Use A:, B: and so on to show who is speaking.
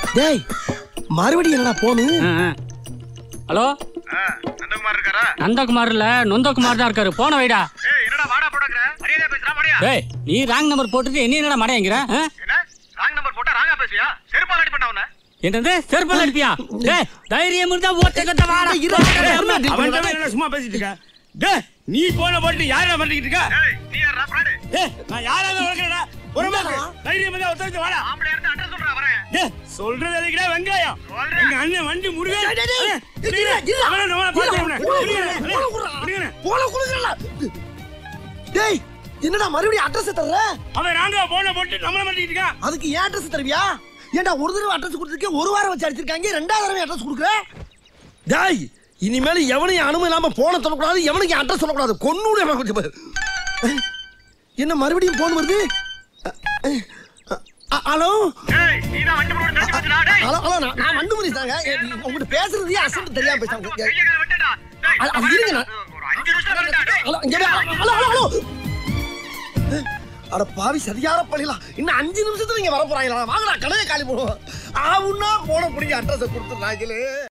A: டேய் மறுபடியும் என்னடா போனு
B: ஆ, ஆ. ஹலோ
C: நந்தகுமார் இருக்காரா
B: நந்தகுமார் இல்ல நொந்தகுமார் தான் இருக்காரு போன வைடா
C: ஏய் என்னடா வாடா போடக்குற மரியாதை பேசுறா மடியா
B: டேய் நீ ராங் நம்பர் போட்டுட்டு என்ன என்னடா மடையங்கிற
C: என்ன ராங் நம்பர் போட்டா ராங்கா பேசுவியா செருப்பால் அடி பண்ண உன்ன
B: என்னது செருப்பால் அடிப்பியா டேய் தைரியம் இருந்தா ஓட்ட கட்ட வாடா
A: இரு, இரு, இரு, இரு.
D: அவன் என்ன சும்மா பேசிட்டு இருக்க டேய் நீ போன போட்டு யாரா பண்ணிக்கிட்டு இருக்க
C: ஏய் நீ யாரா ஃப்ரெண்ட்
D: டேய் நான் யாராவது வளர்க்கறடா பொறுமையா தைரியம் இருந்தா ஒருத்தர் வாடா
C: ஆம்பளை இருந்து அட்ரஸ் சொல்றா வரேன்
D: டேய் சொல்றது எதுக்குடா வெங்காயம்
C: சொல்றேன்.
D: எங்க அண்ணன் வண்டி முருகன்
A: டேய், டேய், டேய்.
D: ஏய்,
A: இரு, இரு.
D: அவனை நம்மள பார்த்து அவனை.
A: போன
D: முருகன்,
A: குடுறா.
D: முருகன்.
A: போன குடுங்கடா. டேய் என்னடா மறுபடியும் அட்ரஸ் தர்ற
D: அவன் நாங்க போன போட்டு நம்மள மாட்டிக்கிட்டு இருக்கான்
A: அதுக்கு ஏன் அட்ரஸ் தருவியா ஏன்டா ஒரு தடவை அட்ரஸ் கொடுத்துருக்கேன் ஒரு வாரம் வச்சு அடிச்சிருக்காங்க ரெண்டாவது தடவை அட்ரஸ் கொடுக்குற டேய் இனிமேல் எவனையும் அனுமதி இல்லாம போன சொல்லக்கூடாது எவனுக்கு அட்ரஸ் சொல்லக்கூடாது கொன்னூடு என்ன மறுபடியும் போன் வருது அ, அ, அ, ஹலோ
C: ஏய் நீ தான் வண்டி போட்டு தட்டி வச்சுடா டேய்
A: ஹலோ ஹலோ நான் நான் மண்டு முடிச்சாங்க உங்ககிட்ட பேசுறதே அசன்ட் தெரியாம பேசாங்க
C: கைய கால விட்டுடா டேய்
A: அது- அது இருங்க நான்.
C: ஒரு அஞ்சு நிமிஷம் வரேன்டா டேய்
A: ஹலோ இங்க வா. ஹலோ ஹலோ ஹலோ அட பாவி சரியான பண்ணிடலாம் இன்னும் அஞ்சு நிமிஷத்துல நீங்க வர போறாங்களா வாங்கடா கடையை காலி போடுவோம் ஆவுன்னா போன பிடிங்க அட்ரஸ் கொடுத்துருந்தாங்களே